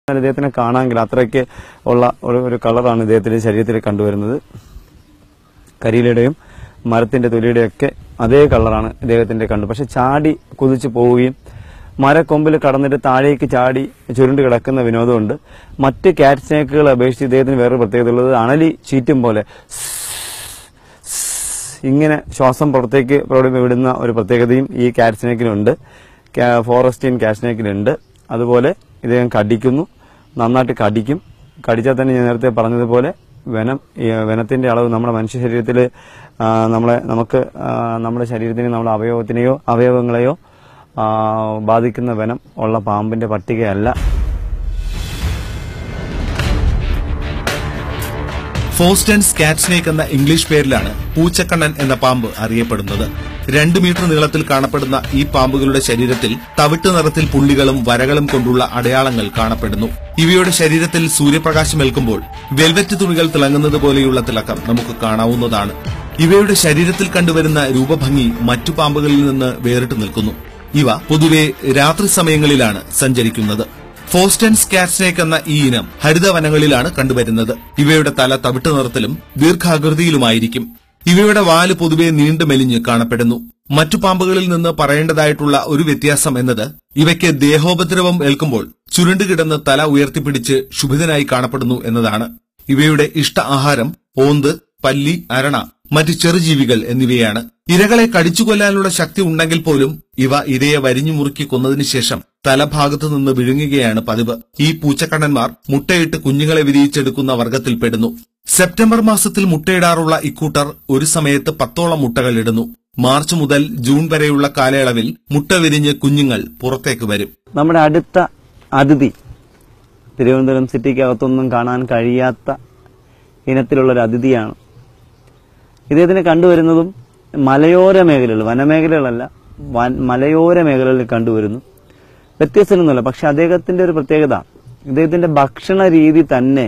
എന്നാൽ ഇദ്ദേഹത്തിനെ കാണാമെങ്കിൽ അത്രയ്ക്ക് ഉള്ള ഒരു ഒരു കളറാണ് ഇദ്ദേഹത്തിന്റെ ശരീരത്തിൽ കണ്ടുവരുന്നത് കരിയിലയുടെയും മരത്തിന്റെ തൊലിയുടെയും ഒക്കെ അതേ കളറാണ് ഇദ്ദേഹത്തിന്റെ കണ്ടു പക്ഷെ ചാടി കുതിച്ചു പോവുകയും മരക്കൊമ്പിൽ കടന്നിട്ട് താഴേക്ക് ചാടി ചുരുണ്ട് കിടക്കുന്ന വിനോദമുണ്ട് മറ്റ് ക്യാറ്റ് സ്നേക്കുകളെ അപേക്ഷിച്ച് ഇദ്ദേഹത്തിന് വേറൊരു പ്രത്യേകത ഉള്ളത് അണലി ചീറ്റും പോലെ ഇങ്ങനെ ശ്വാസം പുറത്തേക്ക് പ്രകടി- വിടുന്ന ഒരു പ്രത്യേകതയും ഈ കാറ്റ് സ്നേക്കിനുണ്ട് കാ- ഫോറസ്റ്റിയൻ കാറ്റ് സ്നേക്കിനുണ്ട് അതുപോലെ ഇദ്ദേഹം കടിക്കുന്നു നന്നായിട്ട് കടിക്കും കടിച്ചാൽ തന്നെ ഞാൻ നേരത്തെ പറഞ്ഞതുപോലെ വനം ഈ വനത്തിന്റെ അളവ് നമ്മുടെ മനുഷ്യ ശരീരത്തിൽ നമ്മളെ നമുക്ക് ആ, നമ്മുടെ ശരീരത്തിന് നമ്മുടെ അവയവത്തിനെയോ അവയവങ്ങളെയോ ആ, ബാധിക്കുന്ന വനം ഉള്ള പാമ്പിന്റെ പട്ടികയല്ല ഫോസ്റ്റൻസ് കാറ്റ് സ്നേക്ക് എന്ന ഇംഗ്ലീഷ് പേരിലാണ് പൂച്ചക്കണ്ണൻ എന്ന പാമ്പ് അറിയപ്പെടുന്നത് രണ്ട് മീറ്റർ നീളത്തിൽ കാണപ്പെടുന്ന ഈ പാമ്പുകളുടെ ശരീരത്തിൽ തവിട്ട് നിറത്തിൽ പുള്ളികളും വരകളും കൊണ്ടുള്ള അടയാളങ്ങൾ കാണപ്പെടുന്നു ഇവയുടെ ശരീരത്തിൽ സൂര്യപ്രകാശം ഏൽക്കുമ്പോൾ വെൽവെറ്റ് തുണികൾ തിളങ്ങുന്നത് പോലെയുള്ള തിളക്കം നമുക്ക് കാണാവുന്നതാണ് ഇവയുടെ ശരീരത്തിൽ കണ്ടുവരുന്ന രൂപഭംഗി മറ്റു പാമ്പുകളിൽ നിന്ന് വേറിട്ട് നിൽക്കുന്നു ഇവ പൊതുവെ രാത്രി സമയങ്ങളിലാണ് സഞ്ചരിക്കുന്നത് ഫോസ്റ്റൻസ് കാറ്റ്സ്നേക്ക് എന്ന ഈ ഇനം ഹരിതവനങ്ങളിലാണ് കണ്ടുവരുന്നത് ഇവയുടെ തല തവിട്ട് നിറത്തിലും ദീർഘാകൃതിയിലുമായിരിക്കും ഇവയുടെ വാല് പൊതുവെ നീണ്ടു മെലിഞ്ഞ് കാണപ്പെടുന്നു മറ്റു പാമ്പുകളിൽ നിന്ന് പറയേണ്ടതായിട്ടുള്ള ഒരു വ്യത്യാസം എന്നത് ഇവയ്ക്ക് ദേഹോപദ്രവം ഏൽക്കുമ്പോൾ ചുരുണ്ടുകിടന്ന് തല ഉയർത്തിപ്പിടിച്ച് ശുഭിതനായി കാണപ്പെടുന്നു എന്നതാണ് ഇവയുടെ ഇഷ്ട ആഹാരം ഓന്ത് പല്ലി അരണ മറ്റ് ചെറുജീവികൾ എന്നിവയാണ് ഇരകളെ കടിച്ചുകൊല്ലാനുള്ള ശക്തി ഉണ്ടെങ്കിൽ പോലും ഇവ ഇരയെ വരിഞ്ഞു മുറുക്കി കൊന്നതിനു ശേഷം തലഭാഗത്തു നിന്ന് വിഴുങ്ങുകയാണ് പതിവ് ഈ പൂച്ചക്കണ്ണന്മാർ മുട്ടയിട്ട് കുഞ്ഞുങ്ങളെ വിരിയിച്ചെടുക്കുന്ന വർഗത്തിൽപ്പെടുന്നു സെപ്റ്റംബർ മാസത്തിൽ മുട്ടയിടാറുള്ള ഇക്കൂട്ടർ ഒരു സമയത്ത് പത്തോളം മുട്ടകൾ ഇടുന്നു മാർച്ച് മുതൽ ജൂൺ വരെയുള്ള കാലയളവിൽ മുട്ട വിരിഞ്ഞ് കുഞ്ഞുങ്ങൾ പുറത്തേക്ക് വരും നമ്മുടെ അടുത്ത അതിഥി തിരുവനന്തപുരം സിറ്റിക്കകത്തൊന്നും കാണാൻ കഴിയാത്ത ഇനത്തിലുള്ള ഒരു അതിഥിയാണ് ഇദ്ദേഹത്തിന് കണ്ടുവരുന്നതും മലയോര മേഖലകൾ വനമേഖലകളല്ല വൻ- മലയോര മേഖലകളിൽ കണ്ടുവരുന്നു വ്യത്യസ്തമൊന്നുമല്ല പക്ഷെ അദ്ദേഹത്തിന്റെ ഒരു പ്രത്യേകത ഇദ്ദേഹത്തിന്റെ ഭക്ഷണ രീതി തന്നെ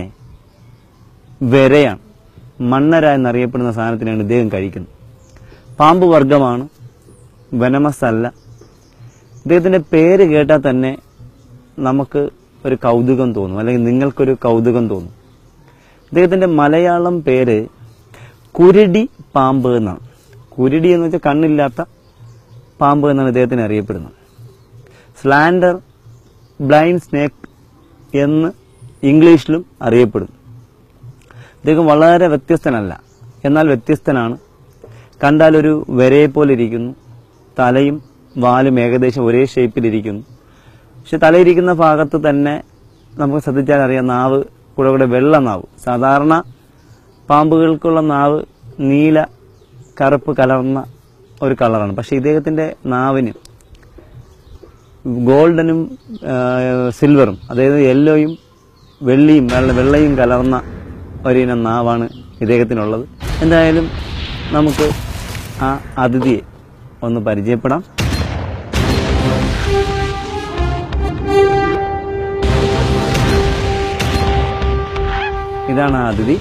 വരയാണ് മണ്ണര എന്നറിയപ്പെടുന്ന സാധനത്തിനാണ് ഇദ്ദേഹം കഴിക്കുന്നത് പാമ്പ് വർഗമാണ് വെനമസ് അല്ല ഇദ്ദേഹത്തിന്റെ പേര് കേട്ടാൽ തന്നെ നമുക്ക് ഒരു കൗതുകം തോന്നും അല്ലെങ്കിൽ നിങ്ങൾക്കൊരു കൗതുകം തോന്നും ഇദ്ദേഹത്തിന്റെ മലയാളം പേര് കുരുടി പാമ്പ് എന്നാണ് കുരുടി എന്ന് വെച്ചാൽ കണ്ണില്ലാത്ത പാമ്പ് എന്നാണ് ഇദ്ദേഹത്തിന് അറിയപ്പെടുന്നത് സ്ലാൻഡർ ബ്ലൈൻഡ് സ്നേക്ക് എന്ന് ഇംഗ്ലീഷിലും അറിയപ്പെടുന്നു ഇദ്ദേഹം വളരെ വ്യത്യസ്തനല്ല എന്നാൽ വ്യത്യസ്തനാണ് കണ്ടാൽ ഒരു വരയെ പോലെ ഇരിക്കുന്നു തലയും വാലും ഏകദേശം ഒരേ ഷേപ്പിലിരിക്കുന്നു പക്ഷെ തലയിരിക്കുന്ന ഭാഗത്ത് തന്നെ നമുക്ക് ശ്രദ്ധിച്ചാൽ അറിയാം നാവ് കൂടെ കൂടെ വെള്ള നാവ് സാധാരണ പാമ്പുകൾക്കുള്ള നാവ് നീല കറുപ്പ് കലർന്ന ഒരു കളറാണ് പക്ഷെ ഇദ്ദേഹത്തിന്റെ നാവിന് ഗോൾഡനും ആ, സിൽവറും അതായത് യെല്ലോയും വെള്ളിയും വെള്ള വെള്ളയും കലർന്ന ഒരിനം നാവാണ് ഇദ്ദേഹത്തിനുള്ളത് എന്തായാലും നമുക്ക് ആ അതിഥിയെ ഒന്ന് പരിചയപ്പെടാം ഇതാണ് ആ അതിഥി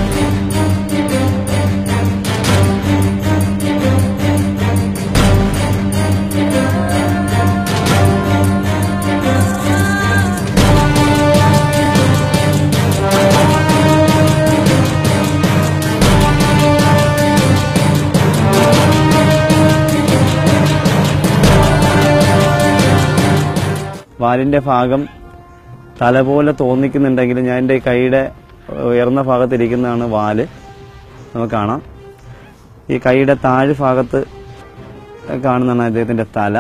വാലിന്റെ ഭാഗം തല പോലെ തോന്നിക്കുന്നുണ്ടെങ്കിലും ഞാൻ എൻ്റെ കൈയുടെ ഉയർന്ന ഭാഗത്തിരിക്കുന്നതാണ് വാല് നമുക്ക് കാണാം ഈ കൈയുടെ താഴ് ഭാഗത്ത് കാണുന്നതാണ് അദ്ദേഹത്തിന്റെ തല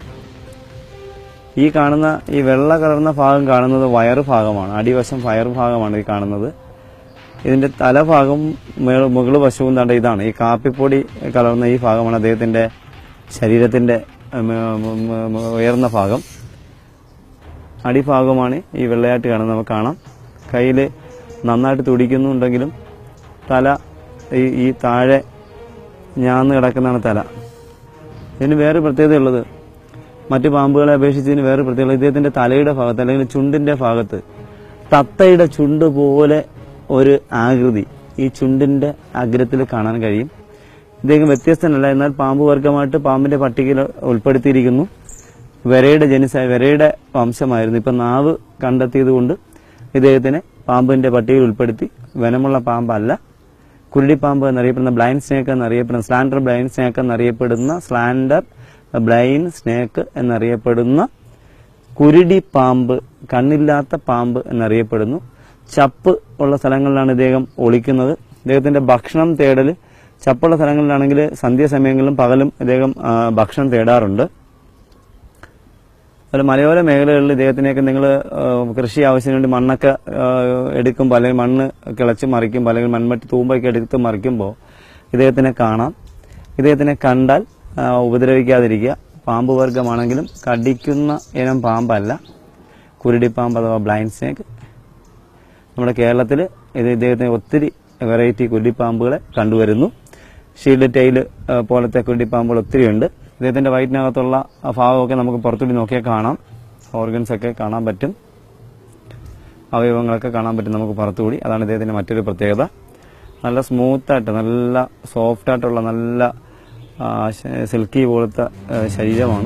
ഈ കാണുന്ന ഈ വെള്ള കലർന്ന ഭാഗം കാണുന്നത് വയറ് ഭാഗമാണ് അടിവശം വയർ ഭാഗമാണ് ഈ കാണുന്നത് ഇതിന്റെ തലഭാഗം മേള് മുകള് വശവും തണ്ട ഇതാണ് ഈ കാപ്പിപ്പൊടി കലർന്ന ഈ ഭാഗമാണ് അദ്ദേഹത്തിന്റെ ശരീരത്തിന്റെ ഉം, ഉം, ഉം, ഉയർന്ന ഭാഗം അടിഭാഗമാണ് ഈ വെള്ളയായിട്ട് കാണുന്നത് നമുക്ക് കാണാം കയ്യിൽ നന്നായിട്ട് തുടിക്കുന്നുണ്ടെങ്കിലും തല ഈ ഈ താഴെ ഞാന്ന് കിടക്കുന്നതാണ് തല ഇതിന് വേറെ പ്രത്യേകതയുള്ളത് മറ്റു പാമ്പുകളെ അപേക്ഷിച്ച് ഇതിന് വേറെ പ്രത്യേകത ഇദ്ദേഹത്തിന്റെ തലയുടെ ഭാഗത്ത് അല്ലെങ്കിൽ ചുണ്ടിന്റെ ഭാഗത്ത് തത്തയുടെ ചുണ്ട് പോലെ ഒരു ആകൃതി ഈ ചുണ്ടിന്റെ അഗ്രത്തിൽ കാണാൻ കഴിയും ഇദ്ദേഹം വ്യത്യസ്തനല്ല എന്നാൽ പാമ്പ് വർഗമായിട്ട് പാമ്പിന്റെ പട്ടികയിൽ ഉൾപ്പെടുത്തിയിരിക്കുന്നു വരയുടെ ജനിസായ വരയുടെ വംശമായിരുന്നു ഇപ്പം നാവ് കണ്ടെത്തിയത് കൊണ്ട് ഇദ്ദേഹത്തിനെ പാമ്പിന്റെ പട്ടികയിൽ ഉൾപ്പെടുത്തി വനമുള്ള പാമ്പല്ല കുരുടിപ്പാമ്പ് എന്നറിയപ്പെടുന്ന ബ്ലൈൻഡ് സ്നേക്ക് എന്നറിയപ്പെടുന്ന സ്ലാൻഡർ ബ്ലൈൻഡ് സ്നേക്ക് എന്നറിയപ്പെടുന്ന സ്ലാൻഡർ ബ്ലൈൻ സ്നേക്ക് എന്നറിയപ്പെടുന്ന കുരുടി പാമ്പ് കണ്ണില്ലാത്ത പാമ്പ് എന്നറിയപ്പെടുന്നു ചപ്പ് ഉള്ള സ്ഥലങ്ങളിലാണ് ഇദ്ദേഹം ഒളിക്കുന്നത് ഇദ്ദേഹത്തിന്റെ ഭക്ഷണം തേടല് ചപ്പുള്ള സ്ഥലങ്ങളിലാണെങ്കിൽ സന്ധ്യാസമയങ്ങളിലും പകലും ഇദ്ദേഹം ആ, ഭക്ഷണം തേടാറുണ്ട് അതുപോലെ മലയോര മേഖലകളിൽ ഇദ്ദേഹത്തിനെയൊക്കെ നിങ്ങൾ കൃഷി ആവശ്യത്തിന് വേണ്ടി മണ്ണൊക്കെ ആ, എടുക്കുമ്പോൾ അല്ലെങ്കിൽ മണ്ണ് കിളച്ച് മറിക്കുമ്പോൾ അല്ലെങ്കിൽ മൺമട്ടി തൂമ്പൊക്കെ എടുത്ത് മറിക്കുമ്പോൾ ഇദ്ദേഹത്തിനെ കാണാം ഇദ്ദേഹത്തിനെ കണ്ടാൽ ആ, ഉപദ്രവിക്കാതിരിക്കുക പാമ്പ് വർഗമാണെങ്കിലും കടിക്കുന്ന ഇനം പാമ്പല്ല കുരുടിപ്പാമ്പ് അഥവാ ബ്ലൈൻഡ് സ്നേക്ക് നമ്മുടെ കേരളത്തിൽ ഇത് ഇദ്ദേഹത്തിന് ഒത്തിരി വെറൈറ്റി കുരുടിപ്പാമ്പുകളെ കണ്ടുവരുന്നു ഷീൽഡ് ടെയിൽ പോലത്തെ കുരുടിപ്പാമ്പുകൾ ഒത്തിരി ഉണ്ട് ഇദ്ദേഹത്തിന്റെ വയറ്റിനകത്തുള്ള ആ ഭാഗമൊക്കെ നമുക്ക് പുറത്തുകൂടി നോക്കിയാൽ കാണാം ഓർഗൻസ് ഒക്കെ കാണാൻ പറ്റും അവയവങ്ങളൊക്കെ കാണാൻ പറ്റും നമുക്ക് പുറത്തുകൂടി അതാണ് ഇദ്ദേഹത്തിന്റെ മറ്റൊരു പ്രത്യേകത നല്ല സ്മൂത്തായിട്ട് നല്ല സോഫ്റ്റ് ആയിട്ടുള്ള നല്ല സിൽക്കി പോലത്തെ ആ, ശരീരമാണ്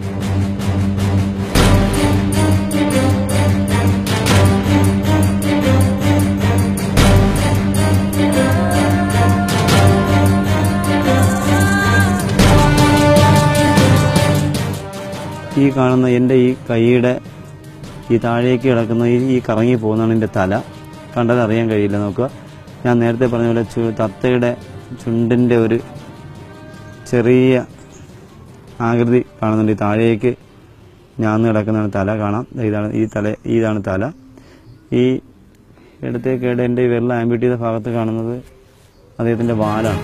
ഈ കാണുന്ന എൻ്റെ ഈ കൈയുടെ ഈ താഴേക്ക് കിടക്കുന്ന ഈ ഈ കറങ്ങി പോകുന്നതാണ് എൻ്റെ തല കണ്ടാൽ അറിയാൻ കഴിയില്ല നോക്കുക ഞാൻ നേരത്തെ പറഞ്ഞ പോലെ ചു തത്തയുടെ ചുണ്ടിൻ്റെ ഒരു ചെറിയ ആകൃതി കാണുന്നുണ്ട് ഈ താഴേക്ക് ഞാന്ന് കിടക്കുന്നതാണ് തല കാണാം ദേ ഇതാണ് ഈ തല ഇതാണ് തല ഈ ഇടത്തേക്കേടെ എൻ്റെ ഈ വെള്ളം ആംബ്യൂട്ട് ചെയ്ത ഭാഗത്ത് കാണുന്നത് അദ്ദേഹത്തിൻ്റെ വാലാണ്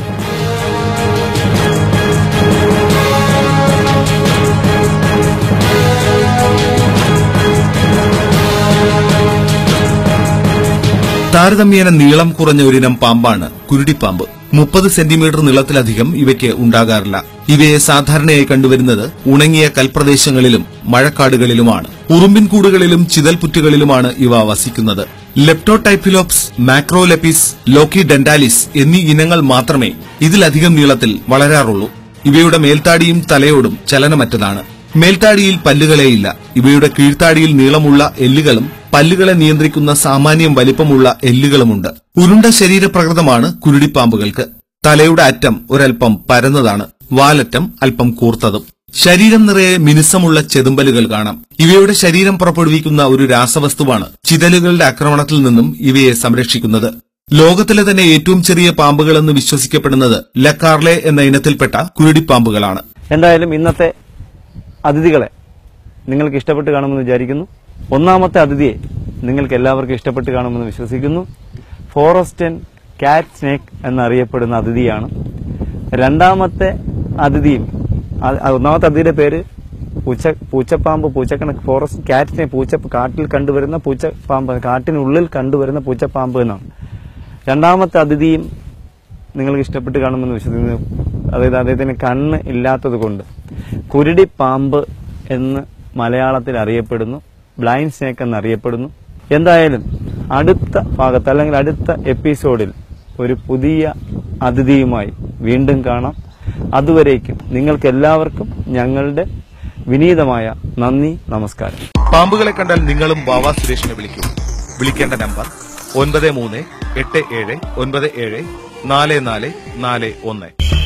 താരതമ്യേന നീളം കുറഞ്ഞ ഒരിനം പാമ്പാണ് കുരുടിപ്പാമ്പ് മുപ്പത് സെന്റിമീറ്റർ നീളത്തിലധികം ഇവയ്ക്ക് ഉണ്ടാകാറില്ല ഇവയെ സാധാരണയായി കണ്ടുവരുന്നത് ഉണങ്ങിയ കൽപ്രദേശങ്ങളിലും മഴക്കാടുകളിലുമാണ് ഉറുമ്പിൻ കൂടുകളിലും ചിതൽപുറ്റുകളിലുമാണ് ഇവ വസിക്കുന്നത് ലെപ്റ്റോടൈപ്പിലോപ്സ് മാക്രോലെപ്പിസ് ലോക്കി ഡെന്റാലിസ് എന്നീ ഇനങ്ങൾ മാത്രമേ ഇതിലധികം നീളത്തിൽ വളരാറുള്ളൂ ഇവയുടെ മേൽത്താടിയും തലയോടും ചലനമറ്റതാണ് മേൽത്താടിയിൽ പല്ലുകളേയില്ല ഇവയുടെ കീഴ്ത്താടിയിൽ നീളമുള്ള എല്ലുകളും പല്ലുകളെ നിയന്ത്രിക്കുന്ന സാമാന്യം വലിപ്പമുള്ള എല്ലുകളുമുണ്ട് ഉരുണ്ട ശരീരപ്രകൃതമാണ് കുരുടിപ്പാമ്പുകൾക്ക് തലയുടെ അറ്റം ഒരൽപ്പം പരന്നതാണ് വാലറ്റം അല്പം കൂർത്തതും ശരീരം നിറയെ മിനുസമുള്ള ചെതുമ്പലുകൾ കാണാം ഇവയുടെ ശരീരം പുറപ്പെടുവിക്കുന്ന ഒരു രാസവസ്തുവാണ് ചിതലുകളുടെ ആക്രമണത്തിൽ നിന്നും ഇവയെ സംരക്ഷിക്കുന്നത് ലോകത്തിലെ തന്നെ ഏറ്റവും ചെറിയ പാമ്പുകളെന്ന് വിശ്വസിക്കപ്പെടുന്നത് ലക്കാർലെ എന്ന ഇനത്തിൽപ്പെട്ട കുരുടിപ്പാമ്പുകളാണ് എന്തായാലും ഇന്നത്തെ അതിഥികളെ നിങ്ങൾക്ക് ഇഷ്ടപ്പെട്ട് കാണുമെന്ന് വിചാരിക്കുന്നു ഒന്നാമത്തെ അതിഥിയെ നിങ്ങൾക്ക് എല്ലാവർക്കും ഇഷ്ടപ്പെട്ട് കാണുമെന്ന് വിശ്വസിക്കുന്നു ഫോറസ്റ്റൻ കാറ്റ് സ്നേക്ക് എന്നറിയപ്പെടുന്ന അതിഥിയാണ് രണ്ടാമത്തെ അതിഥിയും ആ- ആ ഒന്നാമത്തെ അതിഥിയുടെ പേര് പൂച്ച പൂച്ചപ്പാമ്പ് പൂച്ചക്കണക്ക് ഫോറസ്റ്റ് കാറ്റ് സ്നേക്ക് പൂച്ച കാട്ടിൽ കണ്ടുവരുന്ന പൂച്ചപ്പാമ്പ് കാട്ടിനുള്ളിൽ കണ്ടുവരുന്ന പൂച്ചപ്പാമ്പ് എന്നാണ് രണ്ടാമത്തെ അതിഥിയും നിങ്ങൾക്ക് ഇഷ്ടപ്പെട്ട് കാണുമെന്ന് വിശ്വസിക്കുന്നു അതായത് അദ്ദേഹത്തിന് കണ്ണ് ഇല്ലാത്തത് കൊണ്ട് കുരുടി പാമ്പ് എന്ന് മലയാളത്തിൽ അറിയപ്പെടുന്നു ബ്ലൈൻഡ് സ്നേക്ക് എന്നറിയപ്പെടുന്നു എന്തായാലും അടുത്ത ഭാഗത്ത് അല്ലെങ്കിൽ അടുത്ത എപ്പിസോഡിൽ ഒരു പുതിയ അതിഥിയുമായി വീണ്ടും കാണാം അതുവരേക്കും നിങ്ങൾക്ക് എല്ലാവർക്കും ഞങ്ങളുടെ വിനീതമായ നന്ദി നമസ്കാരം പാമ്പുകളെ കണ്ടാൽ നിങ്ങളും ബാബ സുരേഷിനെ വിളിക്കൂ വിളിക്കേണ്ട നമ്പർ ഒൻപത് മൂന്ന് എട്ട് ഏഴ് ഒൻപത് ഏഴ് നാല് നാല് നാല് ഒന്ന്